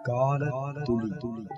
கால துளி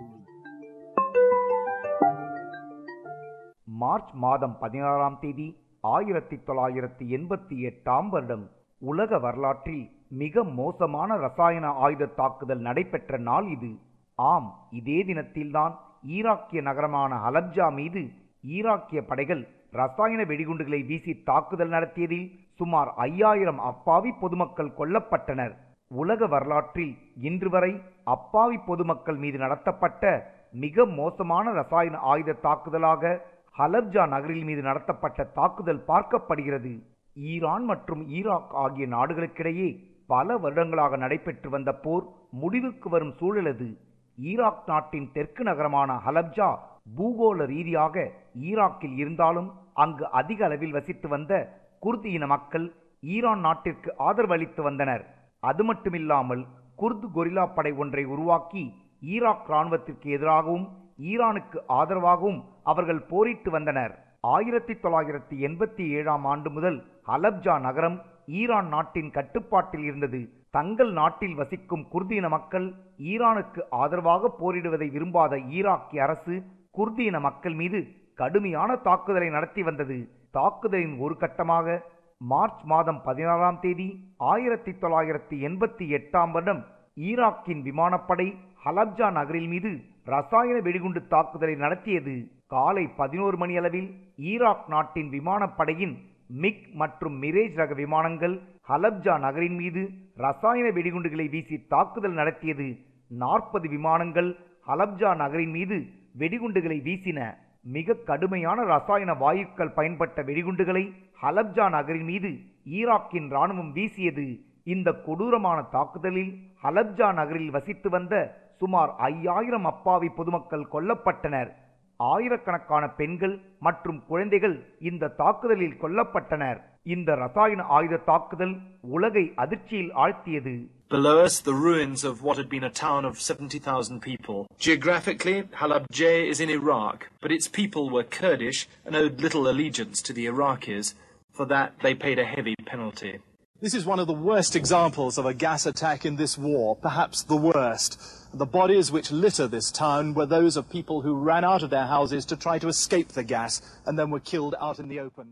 மார்ச் மாதம் பதினாறாம் தேதி ஆயிரத்தி தொள்ளாயிரத்தி எண்பத்தி எட்டாம் வருடம் உலக வரலாற்றில் மிக மோசமான ரசாயன ஆயுத தாக்குதல் நடைபெற்ற நாள் இது ஆம் இதே தினத்தில்தான் ஈராக்கிய நகரமான ஹலப்ஜா மீது ஈராக்கிய படைகள் ரசாயன வெடிகுண்டுகளை வீசி தாக்குதல் நடத்தியதில் சுமார் ஐயாயிரம் அப்பாவி பொதுமக்கள் கொல்லப்பட்டனர் உலக வரலாற்றில் இன்று வரை அப்பாவி பொதுமக்கள் மீது நடத்தப்பட்ட மிக மோசமான ரசாயன ஆயுத தாக்குதலாக ஹலப்ஜா நகரில் மீது நடத்தப்பட்ட தாக்குதல் பார்க்கப்படுகிறது ஈரான் மற்றும் ஈராக் ஆகிய நாடுகளுக்கிடையே பல வருடங்களாக நடைபெற்று வந்த போர் முடிவுக்கு வரும் சூழலது ஈராக் நாட்டின் தெற்கு நகரமான ஹலப்ஜா பூகோள ரீதியாக ஈராக்கில் இருந்தாலும் அங்கு அதிக அளவில் வசித்து வந்த குர்து இன மக்கள் ஈரான் நாட்டிற்கு ஆதரவளித்து வந்தனர் அது மட்டுமில்லாமல் குர்து கொரில்லா படை ஒன்றை உருவாக்கி ஈராக் இராணுவத்திற்கு எதிராகவும் ஈரானுக்கு ஆதரவாகவும் அவர்கள் போரிட்டு வந்தனர் ஆயிரத்தி தொள்ளாயிரத்தி எண்பத்தி ஏழாம் ஆண்டு முதல் ஹலப்ஜா நகரம் ஈரான் நாட்டின் கட்டுப்பாட்டில் இருந்தது தங்கள் நாட்டில் வசிக்கும் குர்தீன மக்கள் ஈரானுக்கு ஆதரவாக போரிடுவதை விரும்பாத ஈராக்கிய அரசு குர்தீன மக்கள் மீது கடுமையான தாக்குதலை நடத்தி வந்தது தாக்குதலின் ஒரு கட்டமாக மார்ச் மாதம் பதினாறாம் தேதி ஆயிரத்தி தொள்ளாயிரத்தி எண்பத்தி எட்டாம் வருடம் ஈராக்கின் விமானப்படை ஹலப்ஜா நகரில் மீது ரசாயன வெடிகுண்டு தாக்குதலை நடத்தியது காலை பதினோரு மணி அளவில் ஈராக் நாட்டின் விமானப்படையின் மிக் மற்றும் மிரேஜ் ரக விமானங்கள் ஹலப்ஜா நகரின் மீது ரசாயன வெடிகுண்டுகளை வீசி தாக்குதல் நடத்தியது நாற்பது விமானங்கள் ஹலப்ஜா நகரின் மீது வெடிகுண்டுகளை வீசின மிக கடுமையான ரசாயன வாயுக்கள் பயன்பட்ட வெடிகுண்டுகளை ஹலப்ஜா நகரின் மீது ஈராக்கின் ராணுவம் வீசியது இந்த கொடூரமான தாக்குதலில் ஹலப்ஜா நகரில் வசித்து வந்த சுமார் ஐயாயிரம் அப்பாவி பொதுமக்கள் கொல்லப்பட்டனர் ஆயிரக்கணக்கான பெண்கள் மற்றும் குழந்தைகள் இந்த தாக்குதலில் கொல்லப்பட்டனர் இந்த ரசாயன ஆயுத தாக்குதல் உலகை அதிர்ச்சியில் ஆழ்த்தியது Below us, the ruins of what had been a town of 70,000 people. Geographically, Halabja is in Iraq, but its people were Kurdish and owed little allegiance to the Iraqis. For that, they paid a heavy penalty. This is one of the worst examples of a gas attack in this war, perhaps the worst. The bodies which litter this town were those of people who ran out of their houses to try to escape the gas and then were killed out in the open.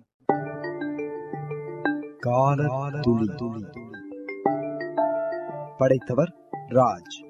கால துளி படைத்தவர் ராஜ்